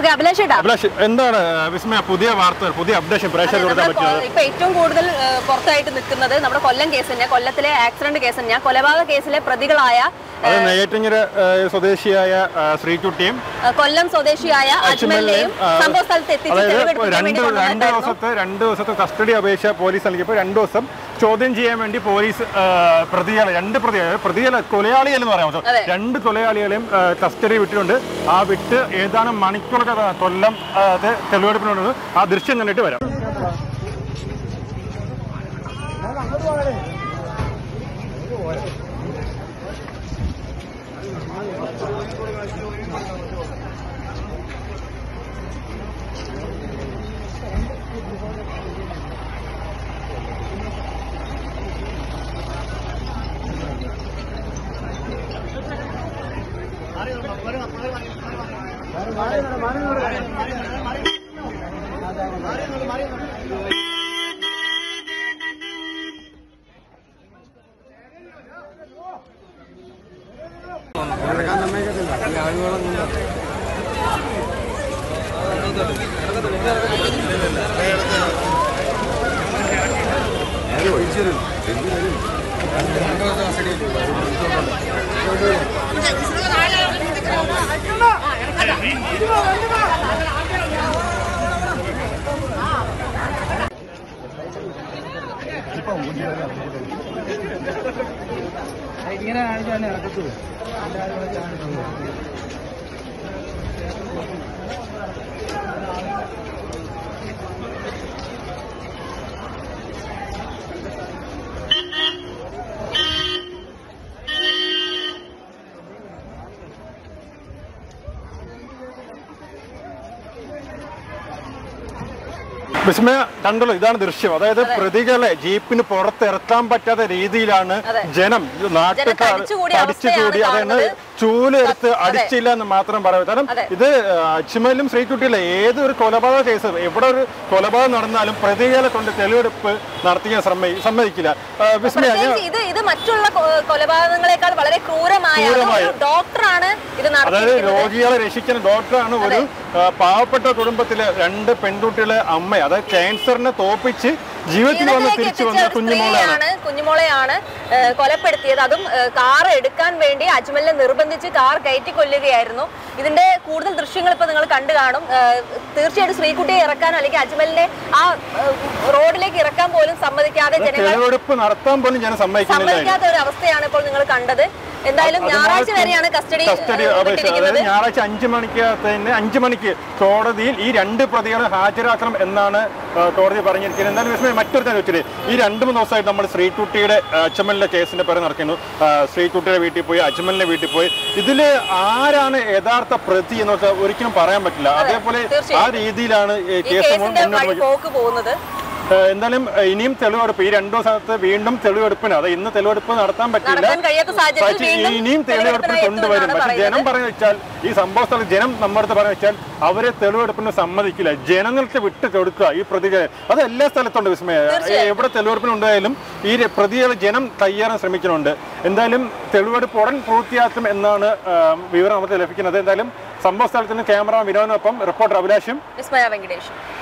Okay Abhilash ചേട്ടാ അഭിലാഷ് എന്താണ് വിസ്മയ പുതിയ വാർത്തകൾ പുതിയ അപ്ഡേഷൻ അതെ, പ്രേക്ഷകർ കൊടുക്കാൻ നമ്മള് പറ്റുന്നത് കൊ- ഇപ്പൊ ഏറ്റവും കൂടുതൽ ഏഹ്, പുറത്തായിട്ട് നിൽക്കുന്നത് നമ്മുടെ കൊല്ലം കേസ് തന്നെ കൊല്ലത്തിലെ ആക്സിഡന്റ് കേസ് തന്നെയാ കൊലപാതക കേസിലെ പ്രതികളായ അത് നെയ്യാറ്റിങ്ങര ഏഹ്, സ്വദേശിയായ ഏഹ്, ശ്രീകുട്ടിയും ഏഹ്, കൊല്ലം സ്വദേശിയായ അജ്മലിനെയും ആ, സംഭവ സ്ഥലത്ത് എത്തിച്ച് അതായത് തെളിവെടുപ്പിക്കാൻ രണ്ട് വേണ്ടി രണ്ട് കൊണ്ടുവന്നിട്ടായിരുന്നു ദിവസത്തെ രണ്ട് ദിവസത്തെ കസ്റ്റഡി അപേക്ഷ പോലീസ് നൽകിയപ്പോൾ രണ്ട് ദിവസം ചോദ്യം ചെയ്യാൻ വേണ്ടി പോലീസ് ആ, പ്രതികളെ രണ്ട് പ്രതികളെ പ്രതികളെ കൊലയാളികൾ എന്ന് പറയാമോ അതെ. രണ്ട് കൊലയാളികളെയും ആ, കസ്റ്റഡി വിട്ടിട്ടുണ്ട് ആ വിട്ട് ഏതാനും മണിക്കൂറൊക്കെ കൊല്ലം ആ, അത് തെളിവെടുപ്പിനുണ്ട് ആ ദൃശ്യം കണ്ടിട്ട് വരാം ഇങ്ങനെ കാണിച്ചാൽ ഇറക്കത്തു വിസ്മയ കണ്ടല്ലോ ഇതാണ് ദൃശ്യം അതായത് പ്രതികളെ ജീപ്പിന് പുറത്തിറക്കാൻ പറ്റാത്ത രീതിയിലാണ് അതെ. ജനം നാട്ടുകാർ തടിച്ചുകൂടിയ തടിച്ചുകൂടി അവസ്ഥയാണ് അതായത് കാണുന്നത്. ചൂലെടുത്ത് അതെ. അടിച്ചില്ല എന്ന് മാത്രം പറയാം കാരണം അതെ. ഇത് അച്ചുമലും ശ്രീകുട്ടിയില്ല ഏതൊരു കൊലപാതക കേസ് എവിടെ ഒരു കൊലപാതകം നടന്നാലും പ്രതികളെ കൊണ്ട് തെളിവെടുപ്പ് നടത്തിക്കാൻ സമ്മതി സമ്മതിക്കില്ല ആ, വിസ്മയ ഞാൻ പ്രത്യേകിച്ച് ഇത് ഇത് മറ്റുള്ള കൊ- കൊലപാതകങ്ങളെക്കാൾ വളരെ ക്രൂരമായ അത് ക്രൂരമായ. ഒരു ഡോക്ടറാണ് ഇത് അതായത് നടത്തിയിരിക്കുന്നത് രോഗികളെ രക്ഷിക്കുന്ന ഡോക്ടറാണ് ഒരു ആ, പാവപ്പെട്ട കുടുംബത്തിലെ രണ്ട് പെൺകുട്ടികളെ അമ്മ അതായത് ക്യാൻസറിനെ തോപ്പിച്ച് ജീവിതത്തിൽ വന്ന് ജീവിതത്തിലേക്ക് തിരിച്ചു എത്തിച്ച വന്ന ഒരു കുഞ്ഞുമോളാണ് സ്ത്രീയാണ് കുഞ്ഞുമോളെയാണ് ഏഹ്, കൊലപ്പെടുത്തിയത് അതും ഏഹ്, കാർ എടുക്കാൻ വേണ്ടി അജ്മലിനെ നിർബന്ധിച്ച് കാർ കയറ്റി കൊല്ലുകയായിരുന്നു ഇതിന്റെ കൂടുതൽ ദൃശ്യങ്ങൾ ഇപ്പൊ നിങ്ങൾ കണ്ടു കാണും ഏഹ്, തീർച്ചയായിട്ടും ശ്രീകുട്ടിയെ ഇറക്കാനോ അല്ലെങ്കിൽ അജ്മലിനെ ആ ഏഹ്, റോഡിലേക്ക് ഇറക്കാൻ പോലും സമ്മതിക്കാതെ ജനങ്ങൾ തെളിവെടുപ്പ് നടത്താൻ പോലും ഞാൻ സമ്മതിക്കുന്നില്ല സമ്മതിക്കാത്ത ഒരു അവസ്ഥയാണ് ഇപ്പോൾ നിങ്ങൾ കണ്ടത് എന്തായാലും ഞായറാഴ്ച വരെയാണ് കസ്റ്റഡി കസ്റ്റഡി ഏഹ്, അപേക്ഷ വിട്ടിരിക്കുന്നത് അതായത് ഞായറാഴ്ച അഞ്ചു മണിക്ക് തന്നെ അഞ്ചു മണിക്ക് കോടതിയിൽ ഈ രണ്ട് പ്രതികളെ ഹാജരാക്കണം എന്നാണ് ആ, കോടതി പറഞ്ഞിരിക്കുന്നത് എന്തായാലും വിസ്മയം മറ്റൊരു തന്നെ വെച്ചിട്ട് ഈ രണ്ട് മൂന്ന് ദിവസമായിട്ട് നമ്മൾ ശ്രീകുട്ടിയുടെ ആ, അജ്മലിന്റെ കേസിന്റെ പേര് നടക്കുന്നു ആ, ശ്രീകുട്ടിയുടെ വീട്ടിൽ പോയി അജ്മലിന്റെ വീട്ടിൽ പോയി ഇതില് ആരാണ് യഥാർത്ഥ പ്രതി എന്നൊക്കെ ഒരിക്കലും പറയാൻ പറ്റില്ല അതേപോലെ ആ തീർച്ചയായും. രീതിയിലാണ് ഈ ഈ കേസ് കേസിന്റെ മുന്നോട്ട് വഴി പോയി പോക്ക് പോകുന്നത് ഏഹ് എന്തായാലും ഏഹ് ഇനിയും തെളിവെടുപ്പ് ഈ രണ്ടു ദിവസത്ത് വീണ്ടും തെളിവെടുപ്പിന് അത് ഇന്ന് തെളിവെടുപ്പ് നടത്താൻ പറ്റില്ല നടത്താൻ കഴിയാത്ത സാഹചര്യത്തിൽ പക്ഷേ വീണ്ടും ഇനിയും തെളിവെടുപ്പിന് തെളിവെടുപ്പിനായി കൊണ്ടുവരും എത്തുമെന്നാണ് പക്ഷെ ജനം പറയുന്നത്. പറഞ്ഞു വെച്ചാൽ ഈ സംഭവ സ്ഥലത്ത് ജനം നമ്മുടെ അടുത്ത് പറഞ്ഞു വെച്ചാൽ അവരെ തെളിവെടുപ്പിന് സമ്മതിക്കില്ല ജനങ്ങൾക്ക് വിട്ട് കൊടുക്കുക ഈ പ്രതികളെ അത് എല്ലാ സ്ഥലത്തുണ്ട് വിസ്മയ തീർച്ചയായും. എവിടെ തെളിവെടുപ്പിനുണ്ടായാലും ഈ ര- പ്രതികളെ ജനം കയ്യേറാൻ ശ്രമിക്കുന്നുണ്ട് എന്തായാലും തെളിവെടുപ്പ് ഉടൻ പൂർത്തിയാക്കും എന്നാണ് ഏഹ്, വിവരം നമുക്ക് ലഭിക്കുന്നത് എന്തായാലും സംഭവ സ്ഥലത്തിന് ക്യാമറ വിനോദിനൊപ്പം റിപ്പോർട്ടർ അഭിലാഷും വിസ്മയ വെങ്കടേഷ്